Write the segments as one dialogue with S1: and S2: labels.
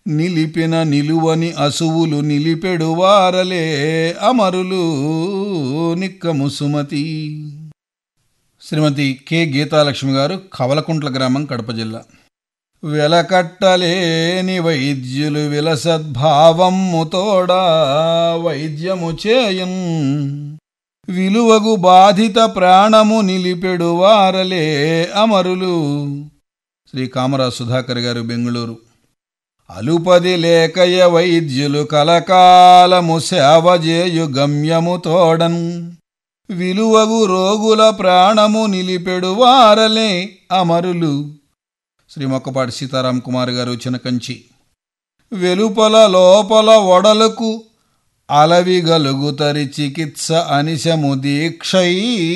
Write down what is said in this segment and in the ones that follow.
S1: నిలిపిన నిలువని అసువులు నిలిపెడు వారలే అమరులు నిక్కము సుమతి శ్రీమతి కె గీతాలక్ష్మి గారు కవలకుంట్ల గ్రామం కడప జిల్లా వెలకట్టలేని వైద్యులు విలసద్భావము తోడా వైద్యము చేయం విలువగు బాధిత ప్రాణము నిలిపెడు వారలే అమరులు శ్రీ కామరాజ్ సుధాకర్ గారు బెంగుళూరు అలుపది లేకయ వైద్యులు కలకాలము సేవ చేయు గమ్యము తోడన్ విలువగు రోగుల ప్రాణము నిలిపెడు వారలే అమరులు శ్రీ మొక్కపాటి సీతారాం కుమార్ గారు చినకంచి వెలుపల లోపల ఒడలకు అలవిగలుగుతరి చికిత్స అనిశము దీక్షై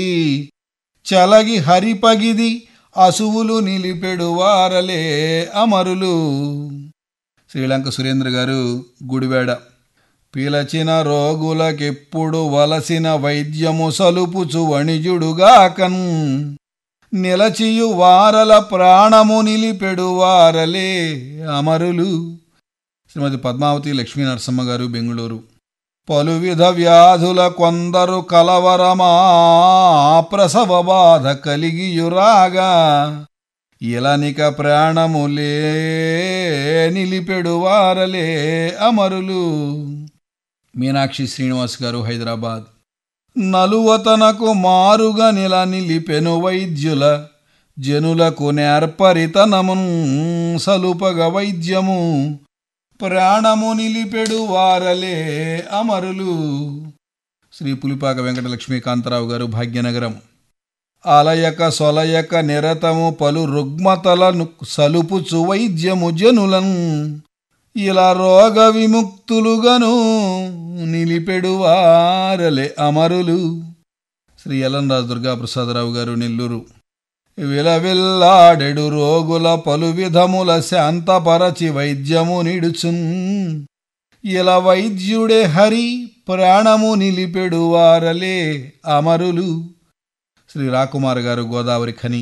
S1: చలగి హరిపగిది అసువులు నిలిపెడు వారలే అమరులు శ్రీలంక సురేంద్ర గారు గుడివాడ పిలచిన రోగులకెప్పుడు వలసిన వైద్యము సలుపుచు వణిజుడుగాకన్ నిలచియు వారల ప్రాణము నిలిపెడు వారలే అమరులు శ్రీమతి పద్మావతి లక్ష్మీ నరసమ్మ గారు బెంగుళూరు పలువిధ వ్యాధుల కొందరు కలవరమా ప్రసవ బాధ కలిగియురాగా ఇలనిక ప్రాణములే నిలిపెడు వారలే అమరులు మీనాక్షి శ్రీనివాస్ గారు హైదరాబాద్ నలువతనకు మారుగా నిల నిలిపెను వైద్యుల జనులకు నేర్పరితనమున్ సలుపగ వైద్యము ప్రాణము నిలిపెడు వారలే అమరులు శ్రీ పులిపాక వెంకట లక్ష్మీకాంతరావు గారు భాగ్యనగరం అలయక సొలయక నిరతము పలు రుగ్మతలను సలుపుచు వైద్యము జనులను ఇలా రోగ విముక్తులుగను నిలిపెడు వారలే అమరులు శ్రీ ఎల్లంరాజు దుర్గాప్రసాదరావు గారు నెల్లూరు విలవిల్లాడెడు రోగుల పలు విధముల శాంతపరచి వైద్యము నిడుచున్ ఇలా వైద్యుడే హరి ప్రాణము నిలిపెడు వారలే అమరులు శ్రీ రాకుమార్ గారు గోదావరి ఖని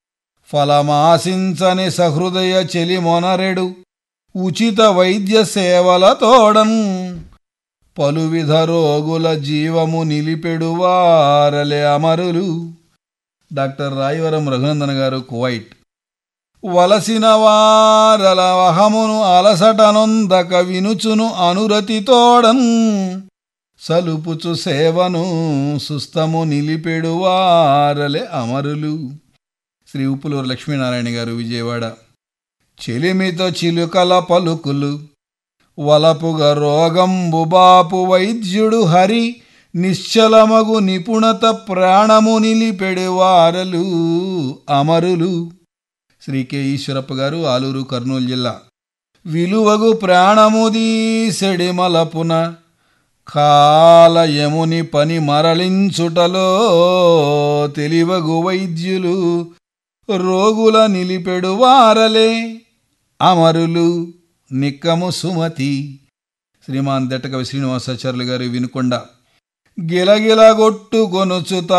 S1: ఫలమాశించని సహృదయ చెలి మొనరెడు ఉచిత వైద్య సేవల తోడన్ పలువిధ రోగుల జీవము నిలిపెడు వారలే అమరులు డాక్టర్ రాయవరం రఘునందన్ గారు కువైట్ వలసిన వారల వహమును అలసటనొందక వినుచును అనురతి తోడన్ సలుపుచు సేవను సుస్తము నిలిపెడు వారలే అమరులు శ్రీ ఉప్పులూరు లక్ష్మీనారాయణ గారు విజయవాడ చెలిమితో చిలుకల పలుకులు వలపుగ రోగంబు బాపు వైద్యుడు హరి నిశ్చలమగు నిపుణత ప్రాణము నిలిపెడు వారలు అమరులు శ్రీ కె ఈశ్వరప్ప గారు ఆలూరు కర్నూలు జిల్లా విలువగు ప్రాణముదీసెడి మలపున కాలయముని పని మరలించుటలో తెలివగు వైద్యులు రోగుల నిలిపెడు వారలే అమరులు నిక్కము సుమతి శ్రీమాన్ దట్టకవి శ్రీనివాసాచార్యులు గారు వినుకొండ గిలగిలగొట్టుకొనుచుతా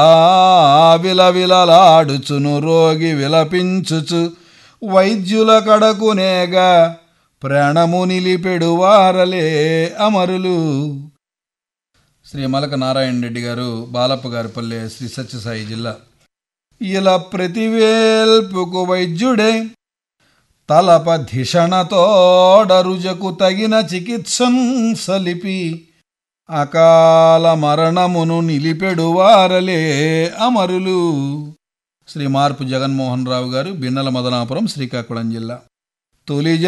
S1: విలవిలలాడుచును రోగి విలపించుచు వైద్యుల కడకునేగా ప్రాణము నిలిపెడు వారలే అమరులు శ్రీ మలక నారాయణ రెడ్డి గారు బాలప్ప గారిపల్లె శ్రీ సత్యసాయి జిల్లా ఇలా ప్రతివేల్పుకు వైద్యుడే తలప ధిషణతోడరుజకు తగిన చికిత్సం సలిపి అకాల మరణమును నిలిపెడు వారలే అమరులు శ్రీ మార్పు జగన్మోహన్ రావు గారు బిన్నల మదనాపురం శ్రీకాకుళం జిల్లా తొలి